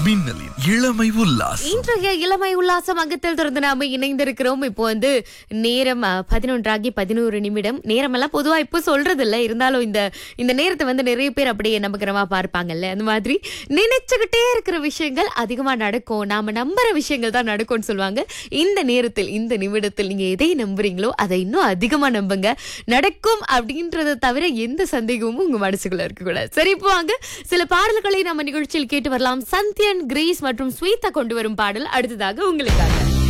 மின்னலின் இளமை உல்லாசம் இன்றைய இளமை உல்லாசம் அங்கத்தில் தொடர்ந்து நாம இணைந்திருக்கிறோம் இப்போ வந்து நேரம் அஹ், பதினொன்றாகி பதினோரு நிமிடம் நேரமெல்லாம் பொதுவா இப்போ சொல்றது இல்ல இருந்தாலும் இந்த இந்த நேரத்தை வந்து நிறைய பேர் அப்படியே நம்புகிறமா பார்ப்பாங்கல்ல அந்த மாதிரி நினைச்சுக்கிட்டே இருக்கிற விஷயங்கள் அதிகமா நடக்கும் நாம நம்புற விஷயங்கள் தான் நடக்கும்னு சொல்லுவாங்க இந்த நேரத்தில் இந்த நிமிடத்தில் நீங்க எதை நம்புறீங்களோ அதை இன்னும் அதிகமா நம்புங்க நடக்கும் அப்படின்றத தவிர எந்த சந்தேகமும் உங்க மனசுக்குள்ள இருக்கக்கூடாது சரி இப்போ வாங்க சில பாடல்களை நம்ம நிகழ்ச்சியில் கேட்டு வரலாம் சந்தியன் கிரேஸ் மற்றும் ஸ்வீதா கொண்டு வரும் பாடல் அடுத்ததாக உங்களுக்காக